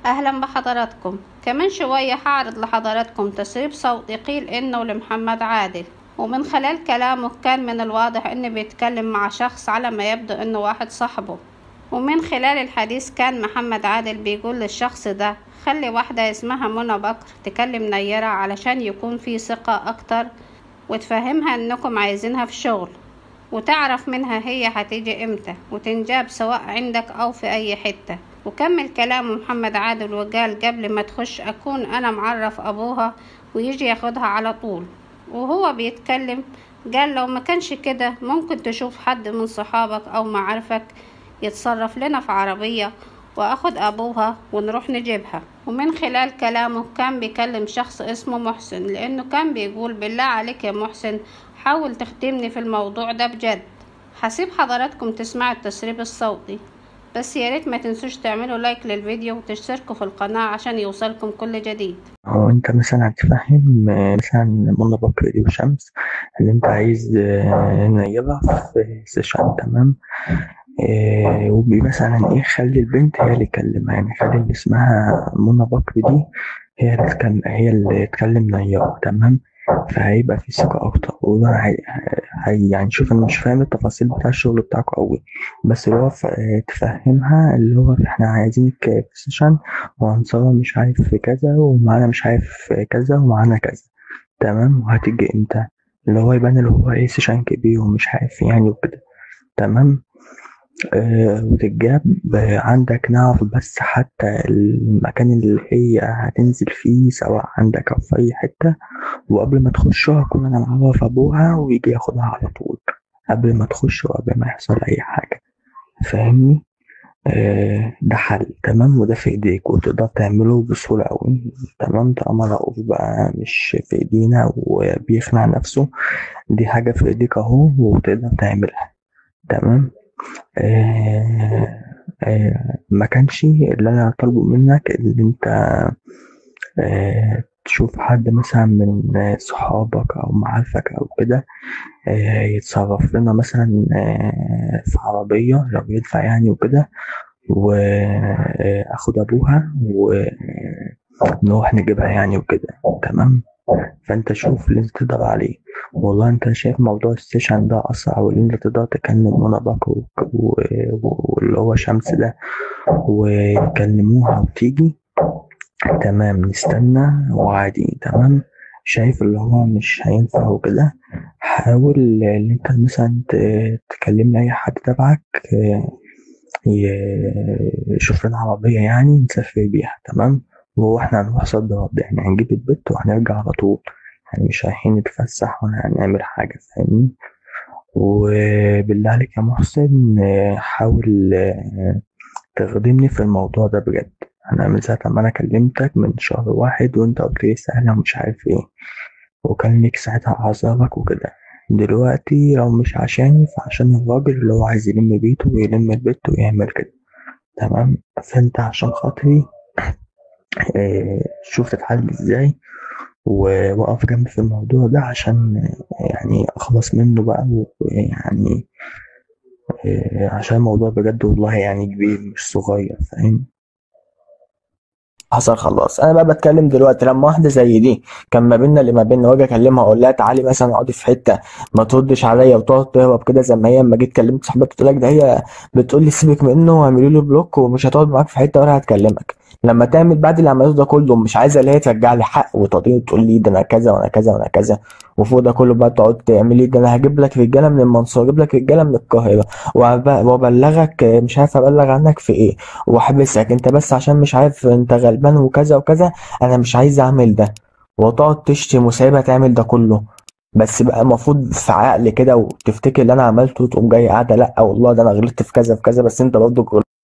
أهلا بحضراتكم كمان شوية هعرض لحضراتكم تسريب صوتي قيل إنه لمحمد عادل ومن خلال كلامه كان من الواضح إنه بيتكلم مع شخص على ما يبدو إنه واحد صاحبه ومن خلال الحديث كان محمد عادل بيقول للشخص ده خلي واحدة اسمها منى بكر تكلم نيرة علشان يكون في ثقة أكتر وتفهمها إنكم عايزينها في شغل وتعرف منها هي هتيجي امتى وتنجاب سواء عندك او في اي حتة وكمل كلامه محمد عادل وقال قبل ما تخش اكون انا معرف ابوها ويجي ياخدها على طول وهو بيتكلم قال لو ما كانش كده ممكن تشوف حد من صحابك او معارفك يتصرف لنا في عربية واخد ابوها ونروح نجيبها ومن خلال كلامه كان بيكلم شخص اسمه محسن لانه كان بيقول بالله عليك يا محسن حاول تخدمني في الموضوع ده بجد هسيب حضراتكم تسمعوا التسريب الصوتي بس يا ريت ما تنسوش تعملوا لايك للفيديو وتشتركوا في القناة عشان يوصلكم كل جديد هو انت مثلا هتفهم آه، مثلا منى بكر دي وشمس اللي انت عايز آه، نيرها في سيشن تمام آه، وبي مثلا ايه خلي البنت هي اللي تكلمها يعني خلي اللي اسمها منى بكر دي هي اللي تكلم هي اللي تكلم نيرة تمام فهيبقى في ثقة أكتر وده هي... هي يعني شوف أنا مش فاهم التفاصيل بتاع الشغل بتاعكوا أوي بس اللي هو ف... تفهمها اللي هو إحنا عايزينك في سيشن وهنصور مش عارف في كذا ومعانا مش عارف كذا ومعانا كذا تمام وهتيجي إمتى اللي هو يبان اللي هو إيه سيشن كبير ومش عارف يعني وكده تمام آه، وتتجاب آه، عندك نعرف بس حتى المكان اللي هي هتنزل فيه سواء عندك أو في أي حتة وقبل ما تخش هكون أنا معرف أبوها ويجي ياخدها على طول قبل ما تخش وقبل ما يحصل أي حاجة فاهمني آه، ده حل تمام وده في ايديك وتقدر تعمله بسهولة أوي تمام طالما رؤوف بقى مش في ايدينا وبيخنع نفسه دي حاجة في ايديك اهو وتقدر تعملها تمام آه آه ما كانش اللي انا طالبه منك اللي انت آه تشوف حد مثلا من صحابك او معارفك او كده آه يتصرف لنا مثلا آه في عربية لو يدفع يعني وكده واخد ابوها ونروح نجيبها يعني وكده تمام فانت شوف اللي انت تقدر عليه والله انت شايف موضوع السيشن ده اسرع واللي انت تقدر تكلم منى بكر و- و- واللي هو شمس ده وتكلموها وتيجي تمام نستنى وعادي تمام شايف اللي هو مش هينفع وكده حاول ان انت مثلا ت- تكلم اي حد تبعك اه، ي- يشوف لنا عربية يعني نسافر بيها تمام وهو احنا هنروح صد رد يعني هنجيب البت وهنرجع على طول يعني مش رايحين نتفسح ولا هنعمل حاجة فاهمني وبالله عليك يا محسن اه، حاول اه، تخدمني في الموضوع ده بجد انا من ساعة ما انا كلمتك من شهر واحد وانت قلت لي سهلة ومش عارف ايه وكان ليك ساعتها اعذارك وكده دلوقتي لو مش عشاني فعشان الراجل اللي هو عايز يلم بيته ويلم البيت ويعمل كده تمام فانت عشان خاطري اه، شوف تتحل ازاي ووقف جنبي في الموضوع ده عشان اه، يعني اخلص منه بقى ويعني اه، عشان الموضوع بجد والله يعني كبير مش صغير فاهم حصل خلاص انا بقى بتكلم دلوقتي لما واحده زي دي كان ما بيننا اللي ما بيننا واجي اكلمها اقول لها تعالي مثلا اقعدي في حته ما تردش عليا وتقعد تهرب كده زي ما هي لما جيت كلمت صاحبتي قلت لك ده هي بتقول لي سيبك منه واعملي له بلوك ومش هتقعد معاك في حته ولا هتكلمك لما تعمل بعد اللي عملته ده كله مش عايزه اللي هي ترجع لي حق وتقعدي وتقول لي ده انا كذا وانا كذا وانا كذا وفوق ده كله بقى تقعد تعملي ده انا هجيب لك رجاله من المنصوره اجيب لك رجاله من القاهره وأب- وابلغك مش عارف ابلغ عنك في ايه واحبسك انت بس عشان مش عارف انت غلبان وكذا وكذا انا مش عايز اعمل ده وتقعد تشتم وسايبها تعمل ده كله بس بقى المفروض في عقل كده وتفتكر اللي انا عملته وتقوم جاي قاعده لا والله ده انا غلطت في كذا في كذا بس انت برضه